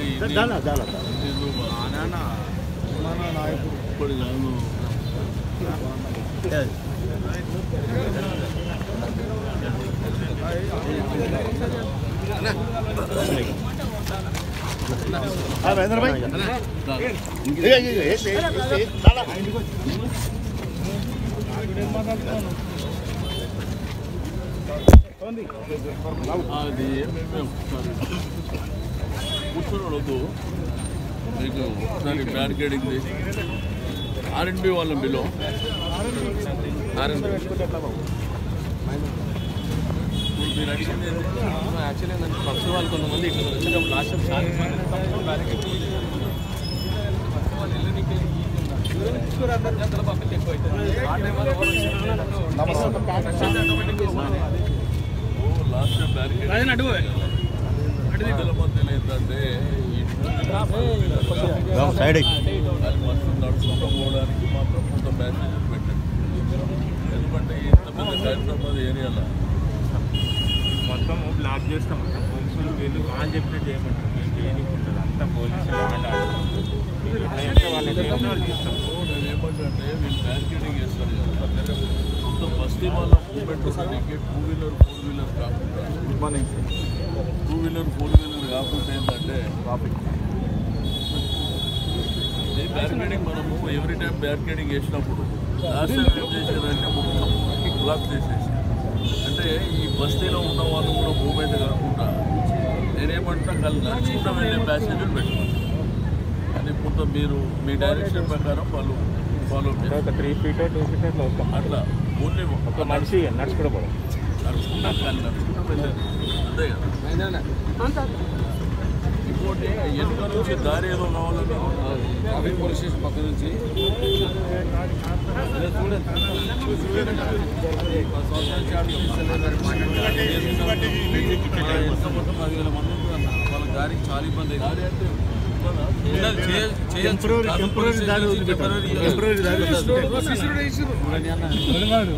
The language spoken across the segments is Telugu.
చాలా చాలా ఇప్పుడు కాదు మహేంద్ర భాయ్ ఇక, ఇక, ఇక, వేసి, వేసి, వేసి, చాలా. అది ఏమేమి ఒకసారి కూర్చొని వద్దు మీకు ఒకసారి బ్యారికేడింగ్ ఆర్ఎండ్బి వాళ్ళని బిలో ఆర్ఎండ్బి మీరు అడిగింది ఏంటి? యాక్చువల్లీ ఏంటంటే ఫస్ట్ వాళ్ళు కొంతమంది ఇట్లా వచ్చేటప్పుడు లాస్ట్ టైం చాలా మంది తప్పకుండా బ్యారికేడ్ వాళ్ళు ఇల్లు నీకు చూసుకుని అందరు జంటల పక్కన ఎక్కువ అవుతుంది ఆ టైం వల్ల ఎవరు ఓ లాస్ట్ టైం బ్యారికేడ్ ఇతర మధ్యలో ఏంటంటే ఈ సైడ్ ఎక్కి. అది మనుషులు నడుచుకుంటూ పోవడానికి మాత్రం కొంత ప్యాసేజెస్ పెట్టండి ఎందుకంటే ఇంత పెద్ద హైదరాబాద్ ఏరియాలో మొత్తం బ్లాక్ చేస్తాం పోలీసులు వీళ్ళు వాళ్ళు చెప్పినట్టు చేయమంటారు మేము చేయడానికి ఉంటుంది అంతా పోలీసులు వాళ్ళు వాళ్ళు ఎట్లా వాళ్ళు చేస్తాం నేను ఏమంటే వీళ్ళు బ్యారికేడింగ్ చేస్తారు కదా మొత్తం బస్తీ వాళ్ళ మూమెంట్ ఉండడానికి టూ వీలర్ ఫోర్ వీలర్ కాకుండా good morning two wheeler four wheeler కాకుండా ఏంటంటే ట్రాఫిక్ ఈ బ్యారికేడింగ్ మనము ఎవ్రీ టైం బ్యారికేడింగ్ వేసినప్పుడు లాస్ట్ టైం ఏం చేశారంటే మొత్తం బ్లాక్ చేసేసి అంటే ఈ బస్తీలో ఉన్న వాళ్ళు కూడా మూమెంట్ కాకుండా నేనేమంటున్నా కళ్ళు నడుచుకుంటూ వెళ్ళే ప్యాసేజీలు పెట్టుకోండి అది మొత్తం మీరు మీ డైరెక్షన్ ప్రకారం వాళ్ళు ఫాలో చేస్తారు ఒక త్రీ ఫీట్ టూ ఫీట్ అట్లా వస్తాం అట్లా ఓన్లీ ఒక మనిషి నడుచుకుంటూ పోవడం నడుచుకుంటా కానీ నడుచుకుంటూ వెళ్ళేది అంతే కదా ఇంకోటి ఎనుక నుంచి దారి ఏదో కావాలన్నా పోలీస్ స్టేషన్ పక్క నుంచి మొత్తం పదివేల మంది ఉంటారు. వాళ్ళ దారికి చాలా ఇబ్బంది దారి అంటే ఉంటుందా? ఉన్నది చేయ- చేయొచ్చు. టెంపరరీ కాదు, టెంపరరీ పోలీస్ దారి స్టేషన్ వదిలిపెట్టాలి. టెంపరరీ టెంపరరీ దారి వదిలిపెట్టాలి. చూడండి అన్న.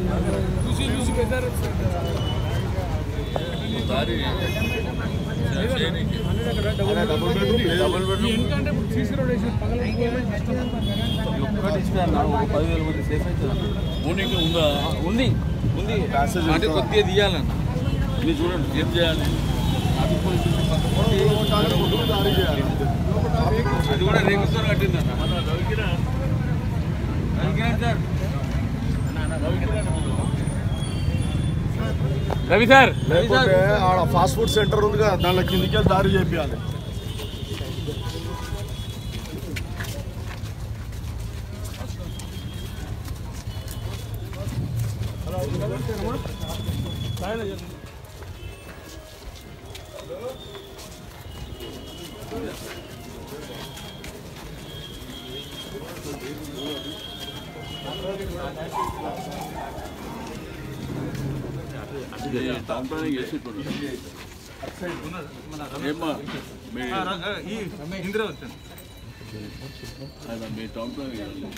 దారి చేయనీకి. డబుల్ బెడ్రూమ్ ఒక్కటి ఇస్తే అన్న ఒక పదివేల మంది సేఫ్ అవుతుంది ఓనీకి ఉందా ఉంది ఉంది అంటే కొద్దిగా తీయాలన్న ఇది చూడండి ఏం చేయాలి అది కూడా రేగుతో కట్టిందన్న మన రవికిరణ్ రవి సార్ లేకపోతే ఆడ ఫాస్ట్ ఫుడ్ సెంటర్ ఉందిగా దానిలో కిందికి వెళ్ళి దారి చేపియాలి ఇది టౌన్ ప్లానింగ్ చేసి ఇప్పుడు ఏమ్మా మీ ఇందిరా వచ్చాను ఆయన మీ టౌన్ ప్లానింగ్ చేయాలి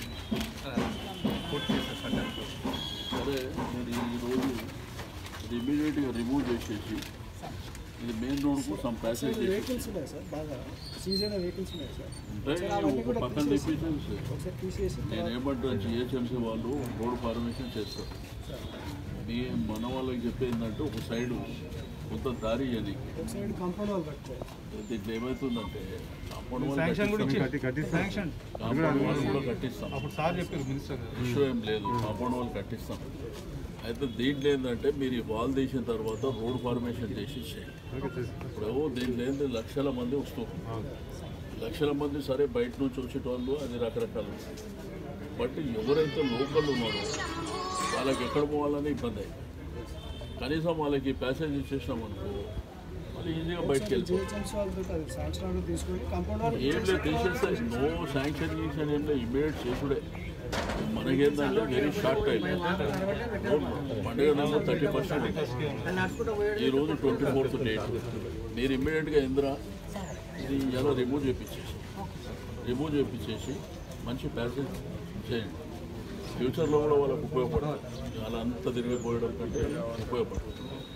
సరే మీరు ఈరోజు ఇది ఇమీడియట్గా రిమూవ్ చేసేసి ఇది మెయిన్ రోడ్కు సమ్ ప్యాసేజ్ చేసి వెహికల్స్ ఉన్నాయి సార్ బాగా సీజ్ అయిన వెహికల్స్ ఉన్నాయి సార్ అంటే ఒక పక్కన తెప్పించేసి ఒకసారి తీసేసి నేను ఏమంటున్నా జిహెచ్ఎంసీ వాళ్ళు రోడ్ ఫార్మేషన్ చేస్తారు మీ మన వాళ్ళకి చెప్పేందంటే ఒక సైడు కొంత దారి అని ఒక సైడ్ కాంపౌండ్ వాళ్ళు కట్టుకోవాలి దీంట్లో ఏమవుతుందంటే కాంపౌండ్ వాళ్ళు శాంక్షన్ కూడా కట్టిస్తాం. ఇచ్చి శాంక్షన్ కాంపౌండ్ వాళ్ళు కూడా కట్టిస్తాం అప్పుడు సార్ చెప్పారు మినిస్టర్ ఇష్యూ ఏం లేదు కాంపౌండ్ వాళ్ళు కట్టిస్తాం అయితే దీంట్లో ఏంటంటే మీరు ఈ వాల్ తీసిన తర్వాత రోడ్ ఫార్మేషన్ చేసి చేయండి ఇప్పుడు దీంట్లో ఏంటి లక్షల మంది వస్తారు లక్షల మంది సరే బయట నుంచి వచ్చేటోళ్ళు అది రకరకాలు బట్ ఎవరైతే లోకల్ ఉన్నారో వాళ్ళకి ఎక్కడ పోవాలని ఇబ్బంది అయింది కనీసం వాళ్ళకి ప్యాసేజ్ ఇచ్చేసినాం అనుకో వాళ్ళు ఈజీగా బయటకు వెళ్తారు జిహెచ్ఎంసీ వాళ్ళతో అది శాంక్షన్ ఆర్డర్ తీసుకొని కాంపౌండ్ వాళ్ళు ఏం లేదు తీసేస్తే నో శాంక్షన్ గీక్షన్ ఏం లేదు ఇమీడియట్ చేసుడే మనకేంటంటే వెరీ షార్ట్ టైం పండుగ నెల థర్టీ పర్సెంట్ ఈ రోజు ట్వంటీ ఫోర్త్ డేట్ మీరు ఇమ్మీడియట్గా ఇందిరా ఇది ఎలా రిమూవ్ చేపించేసి రిమూవ్ చేపించేసి మంచి ప్యాసేజ్ చేయండి ఫ్యూచర్లో కూడా వాళ్ళకు ఉపయోగపడుతుంది అలా అంతా తిరిగిపోయడం కంటే ఉపయోగపడుతుంది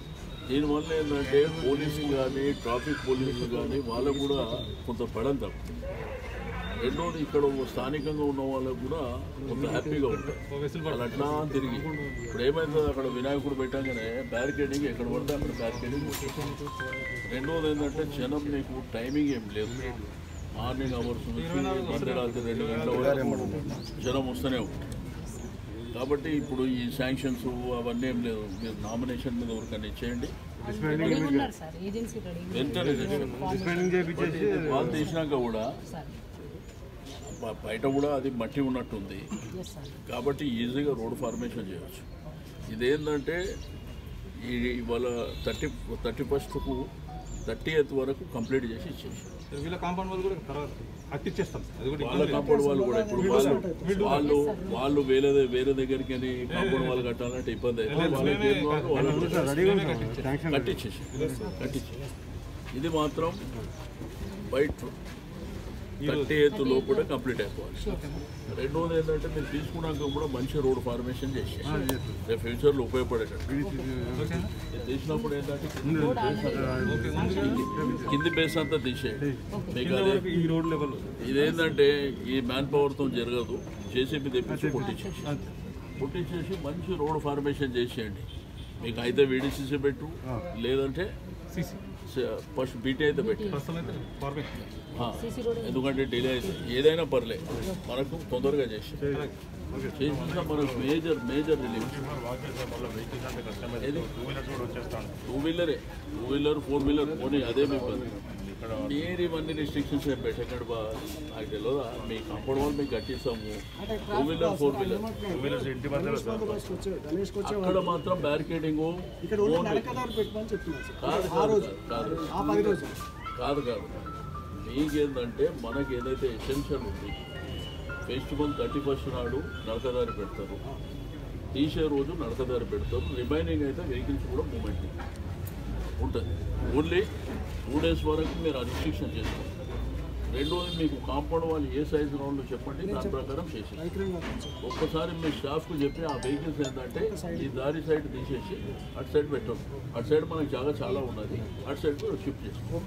దీనివల్ల ఏంటంటే పోలీసులు కానీ ట్రాఫిక్ పోలీసులు కానీ వాళ్ళకు కూడా కొంత పడని తగ్గుతుంది రెండోది ఇక్కడ స్థానికంగా ఉన్న వాళ్ళకు కూడా కొంత హ్యాపీగా ఉంటారు వాళ్ళు అట్లా తిరిగి ఇప్పుడు ఏమైందో అక్కడ వినాయకుడు పెట్టగానే బ్యారికేడింగ్ ఎక్కడ పడితే అక్కడ బ్యారికేడింగ్ రెండోది ఏంటంటే జనం నీకు టైమింగ్ ఏం లేదు మార్నింగ్ అవర్స్ నుంచి మధ్యరాత్రి రెండు గంటల వరకు జనం వస్తూనే ఉంటారు కాబట్టి ఇప్పుడు ఈ శాంక్షన్స్ అవన్నీ ఏం లేదు మీరు నామినేషన్ మీద ఎవరికైనా ఇచ్చేయండి రెడీగా ఉన్నారు సార్ ఏజెన్సీ రెడీ వెంటనే చేసేయండి. వాళ్ళు తీసినాక కూడా సార్ బ- బయట కూడా అది మట్టి ఉన్నట్టుంది ఎస్ సార్ కాబట్టి ఈజీగా రోడ్ ఫార్మేషన్ చేయొచ్చు ఇదేంటంటే ఈ ఇవాళ థర్టీ థర్టీ ఫస్ట్కు థర్టీ ఎయిత్ వరకు కంప్లీట్ చేసి ఇచ్చేసి వీళ్ళ కాంపౌండ్ వాళ్ళు కూడా తర్వాత కట్టిచ్చేస్తాం అది కూడా వాళ్ళ కాంపౌండ్ వాళ్ళు కూడా ఇప్పుడు వాళ్ళు వాళ్ళు వాళ్ళు వేరే వేరే దగ్గరికి అని కాంపౌండ్ వాళ్ళు కట్టాలంటే ఇబ్బంది అయితే వాళ్ళకి ఏం కావాలో వాళ్ళకి కట్టించేసి కట్టించేసి ఇది మాత్రం బయట థర్టీ ఎయిత్ లోపల కంప్లీట్ అయిపోవాలి రెండోది ఏంటంటే మీరు తీసుకున్నాక కూడా మంచి రోడ్ ఫార్మేషన్ చేసి రేపు ఫ్యూచర్లో ఉపయోగపడేటట్టు ఇది తీసినప్పుడు ఏంటంటే కింది- కింది బేస్ అంతా తీసేయండి మీకు అదే ఈ రోడ్ లెవెల్ ఇదేంటంటే ఈ మ్యాన్ పవర్తో జరగదు జేసీబీ తెప్పించి కొట్టించేసి కొట్టించేసి మంచి రోడ్ ఫార్మేషన్ చేసేయండి మీకు అయితే వీడిసిసి పెట్టు లేదంటే ఫస్ట్ బీటీ అయితే పెట్టు ప్రస్తుతం అయితే ఫార్మేట్ ఆ, ఎందుకంటే డిలే అయితే ఏదైనా పర్లే మనకు తొందరగా చేసి చేసిన మనకు మేజర్ మేజర్ రిలీఫ్ ఏది టూ వీలరే టూ వీలర్ ఫోర్ వీలర్ పోనీ అదే మీ ఇబ్బంది మీరు ఇవన్నీ రిస్ట్రిక్షన్స్ ఏం పెట్టకండి బా నాకు తెలియదా మీ కాంపౌండ్ వాళ్ళు మీకు కట్టిస్తాము టూ వీలర్ ఫోర్ వీలర్ బందోబస్తు వచ్చే గణేష్కి వచ్చే అక్కడ మాత్రం బ్యారికేడింగ్ ఇక్కడ ఉన్న నడకదారు పెట్టమని చెప్తున్నారు సార్ కాదు ఆ కాదు రోజు కాదు ఆ పది రోజులు కాదు కాదు మీకేందంటే మనకి ఏదైతే ఎసెన్షియల్ ఉంది ఫెస్టివల్ థర్టీ ఫస్ట్ నాడు నడకదారి పెడతారు తీసే రోజు నడకదారి పెడతారు రిమైనింగ్ అయితే వెహికల్స్ కూడా మూమెంట్ ఉంటుంది ఓన్లీ టూ డేస్ వరకు మీరు ఆ రిస్ట్రిక్షన్ చేసుకోండి రెండోది మీకు కాంపౌండ్ వాళ్ళు ఏ సైజు రౌండ్లో చెప్పండి దాని ప్రకారం చేసి రైతులంగా కొంచెం ఒక్కసారి మీ స్టాఫ్కు చెప్పి ఆ వెహికల్స్ ఏంటంటే ఈ దారి సైడ్ తీసేసి అటు సైడ్ పెట్టండి అటు సైడ్ మనకి జాగా చాలా ఉన్నది అటు సైడ్ కూడా షిఫ్ట్ చేసుకోండి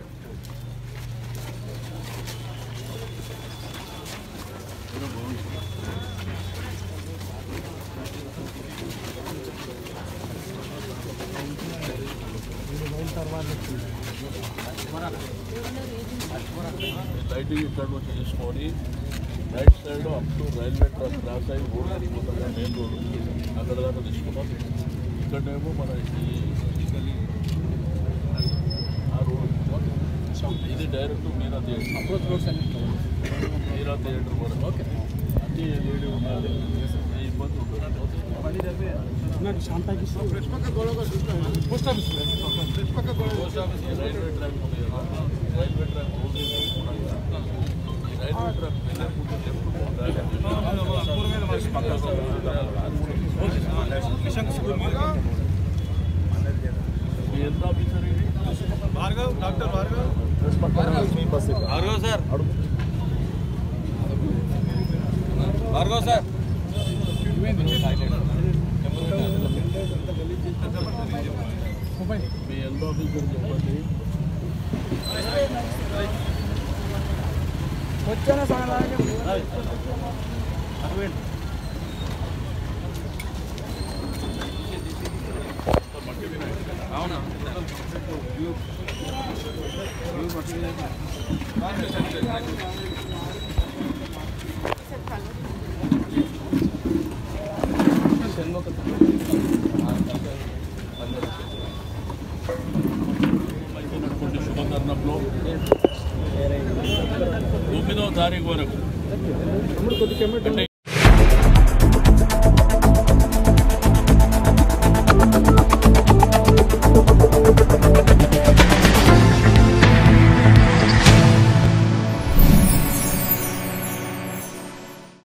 లైటింగ్ ఇక్కడ నుంచి తీసుకొని right side up to railway track cross side road వెళ్ళిపోతుంది మెయిన్ రోడ్ అక్కడ దాకా తీసుకున్నాం ఇక్కడేమో మన ఈ ఆ రోడ్ ఇది direct Meera theatre approach roads అన్ని మీరా థియేటర్ వరకు ఓకే అన్ని లేడీ ఉండాలి ఏ ఇబ్బంది ఉంటుంది నాకు శాంతాకి పోస్ట్ ఆఫీస్ పోస్ట్ ఆఫీస్ ఈ రైల్వే ట్రాక్ ఉంది కదా, రైల్వే ట్రాక్ రోడ్ మీద తీసుకున్నాం కదా. ఈ రైల్వే ట్రాక్ వెళ్ళకుండా మీ ఎంత ఆఫీసర్ ఇది Bhargav doctor Bhargav Bhargav sir Bhargav sir మీ ఎంత ఆఫీసర్ చెప్పండి మధ్యనటువంటి శుభతరుణంలో తొమ్మిదవ తారీఖు వరకు అంటే